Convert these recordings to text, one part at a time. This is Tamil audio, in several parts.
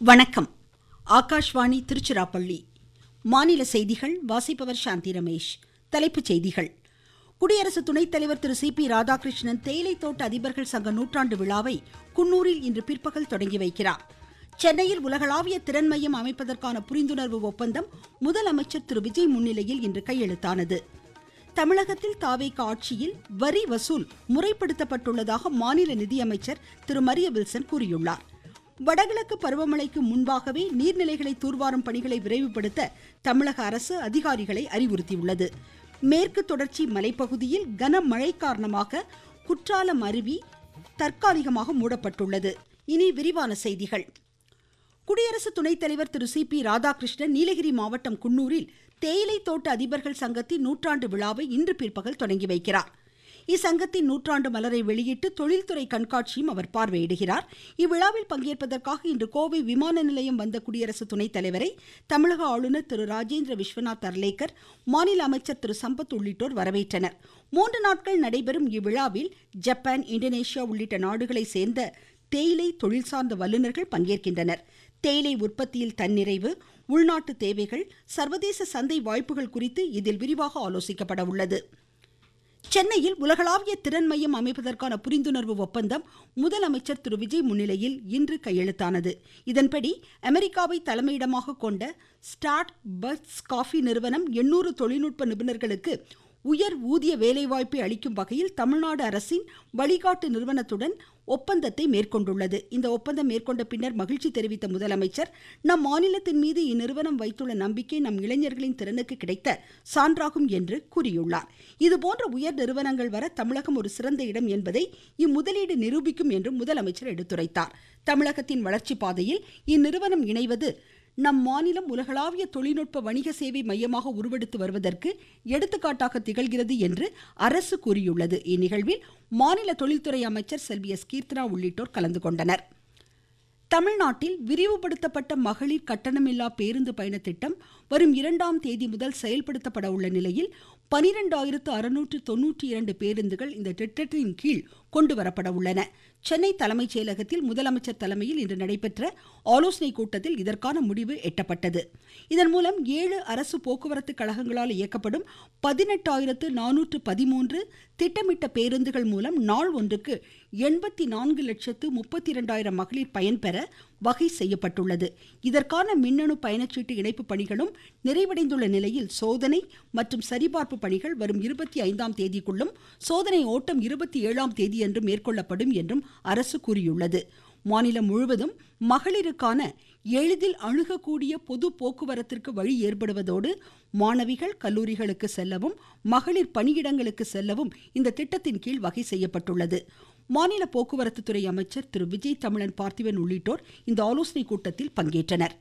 வணக்கம் ஆகாஷ்வாணி திருச்சிராப்பள்ளி மாநில செய்திகள் வாசிப்பவர் சாந்தி ரமேஷ் தலைப்புச் செய்திகள் குடியரசு துணைத் தலைவர் திரு சி பி ராதாகிருஷ்ணன் தேயிலை தோட்ட அதிபர்கள் சங்க நூற்றாண்டு விழாவை குன்னூரில் இன்று பிற்பகல் தொடங்கி வைக்கிறார் சென்னையில் உலகளாவிய திறன் மையம் அமைப்பதற்கான புரிந்துணர்வு ஒப்பந்தம் முதலமைச்சர் திரு விஜய் முன்னிலையில் இன்று கையெழுத்தானது தமிழகத்தில் தாவேக ஆட்சியில் வரி வசூல் முறைப்படுத்தப்பட்டுள்ளதாக மாநில நிதியமைச்சர் திரு மரிய வில்சன் கூறியுள்ளார் வடகிழக்கு பருவமழைக்கு முன்பாகவே நீர்நிலைகளை தூர்வாரும் பணிகளை விரைவுபடுத்த தமிழக அரசு அதிகாரிகளை அறிவுறுத்தியுள்ளது மேற்கு தொடர்ச்சி மலைப்பகுதியில் கனமழை காரணமாக குற்றாலம் அருவி தற்காலிகமாக மூடப்பட்டுள்ளது இனி விரிவான செய்திகள் குடியரசு துணைத் தலைவர் திரு சி பி ராதாகிருஷ்ணன் நீலகிரி மாவட்டம் குன்னூரில் தேயிலை தோட்ட அதிபர்கள் சங்கத்தின் நூற்றாண்டு விழாவை இன்று பிற்பகல் தொடங்கி வைக்கிறார் இச்சங்கத்தின் நூற்றாண்டு மலரை வெளியிட்டு தொழில்துறை கண்காட்சியும் அவர் பார்வையிடுகிறார் இவ்விழாவில் பங்கேற்பதற்காக இன்று கோவை விமான நிலையம் வந்த குடியரசு துணைத் தலைவரை தமிழக ஆளுநர் திரு ராஜேந்திர விஸ்வநாத் அர்லேக்கர் மாநில அமைச்சர் திரு சம்பத் உள்ளிட்டோர் வரவேற்றனர் மூன்று நாட்கள் நடைபெறும் இவ்விழாவில் ஜப்பான் இந்தோனேஷியா உள்ளிட்ட நாடுகளை சேர்ந்த தேயிலை தொழில் சார்ந்த வல்லுநர்கள் பங்கேற்கின்றனர் தேயிலை உற்பத்தியில் தன்னிறைவு உள்நாட்டு தேவைகள் சர்வதேச சந்தை வாய்ப்புகள் குறித்து இதில் விரிவாக ஆலோசிக்கப்பட உள்ளது சென்னையில் உலகளாவிய திறன் மையம் அமைப்பதற்கான புரிந்துணர்வு ஒப்பந்தம் முதலமைச்சர் திரு விஜய் முன்னிலையில் இன்று கையெழுத்தானது இதன்படி அமெரிக்காவை தலைமையிடமாக கொண்ட ஸ்டார்ட் பர்ட்ஸ் காஃபி நிறுவனம் எண்ணூறு தொழில்நுட்ப நிபுணர்களுக்கு உயர் ஊதிய வேலைவாய்ப்பை அளிக்கும் வகையில் தமிழ்நாடு அரசின் வழிகாட்டு நிறுவனத்துடன் ஒப்பந்தத்தை மேற்கொண்டுள்ளது இந்த ஒப்பந்தம் மேற்கொண்ட பின்னர் மகிழ்ச்சி தெரிவித்த முதலமைச்சர் நம் மாநிலத்தின் மீது இந்நிறுவனம் வைத்துள்ள நம்பிக்கை நம் இளைஞர்களின் திறனுக்கு கிடைத்த சான்றாகும் என்று கூறியுள்ளார் இதுபோன்ற உயர் நிறுவனங்கள் வர தமிழகம் ஒரு சிறந்த இடம் என்பதை இம்முதலீடு நிரூபிக்கும் என்றும் முதலமைச்சர் எடுத்துரைத்தார் தமிழகத்தின் வளர்ச்சி பாதையில் இந்நிறுவனம் இணைவது நம் மாநிலம் உலகளாவிய தொழில்நுட்ப வணிக சேவை மையமாக உருவெடுத்து வருவதற்கு எடுத்துக்காட்டாக திகழ்கிறது என்று அரசு கூறியுள்ளது இந்நிகழ்வில் மாநில தொழில்துறை அமைச்சர் செல்வி எஸ் கீர்த்தனா உள்ளிட்டோர் கலந்து கொண்டனர் தமிழ்நாட்டில் விரிவுபடுத்தப்பட்ட மகளிர் கட்டணமில்லா பேருந்து பயண திட்டம் வரும் இரண்டாம் தேதி முதல் செயல்படுத்தப்பட உள்ள நிலையில் பனிரெண்டாயிரத்து அறுநூற்று தொன்னூற்றி இரண்டு பேருந்துகள் இந்த திட்டத்தின் கீழ் கொண்டு வரப்பட உள்ளன சென்னை தலைமைச் செயலகத்தில் முதலமைச்சர் தலைமையில் இன்று நடைபெற்ற ஆலோசனை கூட்டத்தில் இதற்கான முடிவு எட்டப்பட்டது இதன் மூலம் ஏழு அரசு போக்குவரத்து கழகங்களால் இயக்கப்படும் பதினெட்டாயிரத்து நானூற்று பதிமூன்று திட்டமிட்ட பேருந்துகள் மூலம் நாள் ஒன்றுக்கு எண்பத்தி நான்கு லட்சத்து முப்பத்தி இரண்டாயிரம் மகளிர் பயன்பெற வகை செய்யப்பட்டுள்ளது இதற்கான மின்னணு பயணச்சீட்டு இணைப்பு பணிகளும் நிறைவடைந்துள்ள நிலையில் சோதனை மற்றும் சரிபார்ப்பு பணிகள் வரும் இருபத்தி ஐந்தாம் தேதிக்குள்ளும் சோதனை ஓட்டம் இருபத்தி ஏழாம் தேதியன்று மேற்கொள்ளப்படும் என்றும் அரசு கூறியுள்ளது மாநிலம் முழுவதும் மகளிருக்கான எளிதில் அணுகக்கூடிய பொது போக்குவரத்திற்கு வழி ஏற்படுவதோடு மாணவிகள் கல்லூரிகளுக்கு செல்லவும் மகளிர் பணியிடங்களுக்கு செல்லவும் இந்த திட்டத்தின் கீழ் வகை செய்யப்பட்டுள்ளது மாநில போக்குவரத்து துறை அமைச்சர் திரு விஜய் தமிழன் பார்த்திபன் உள்ளிட்டோர் இந்த ஆலோசனை கூட்டத்தில் பங்கேற்றனர்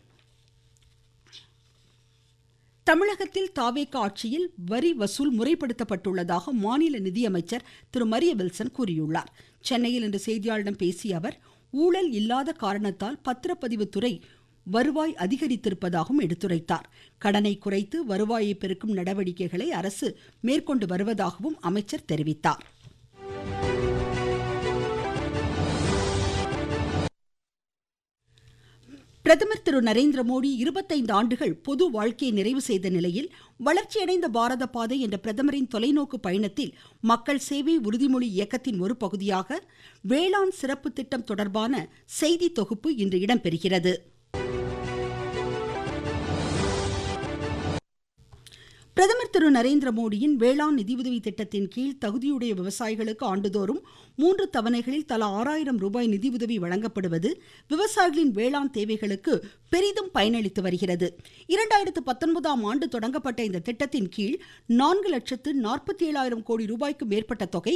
தமிழகத்தில் தாவேக ஆட்சியில் வரி வசூல் முறைப்படுத்தப்பட்டுள்ளதாக மாநில நிதியமைச்சர் திரு மரிய வில்சன் கூறியுள்ளார் சென்னையில் இன்று செய்தியாளர்களிடம் பேசிய அவர் ஊழல் இல்லாத காரணத்தால் பத்திரப்பதிவு துறை வருவாய் அதிகரித்திருப்பதாகவும் எடுத்துரைத்தார் கடனை குறைத்து வருவாயை பெருக்கும் நடவடிக்கைகளை அரசு மேற்கொண்டு வருவதாகவும் அமைச்சர் தெரிவித்தார் பிரதமர் திரு நரேந்திர மோடி இருபத்தைந்து ஆண்டுகள் பொது வாழ்க்கையை நிறைவு செய்த நிலையில் வளர்ச்சியடைந்த பாரத பாதை என்ற பிரதமரின் தொலைநோக்கு பயணத்தில் மக்கள் சேவை உறுதிமொழி இயக்கத்தின் ஒரு பகுதியாக வேளாண் சிறப்பு திட்டம் தொடர்பான செய்தி தொகுப்பு இன்று இடம்பெறுகிறது பிரதமர் திரு நரேந்திர மோடியின் வேளாண் நிதியுதவி திட்டத்தின் கீழ் தகுதியுடைய விவசாயிகளுக்கு ஆண்டுதோறும் மூன்று தவணைகளில் தலா ஆறாயிரம் ரூபாய் நிதியுதவி வழங்கப்படுவது விவசாயிகளின் வேளாண் தேவைகளுக்கு பெரிதும் பயனளித்து வருகிறது இரண்டாயிரத்து பத்தொன்பதாம் ஆண்டு தொடங்கப்பட்ட இந்த திட்டத்தின் கீழ் நான்கு லட்சத்து நாற்பத்தி ஏழாயிரம் கோடி ரூபாய்க்கு மேற்பட்ட தொகை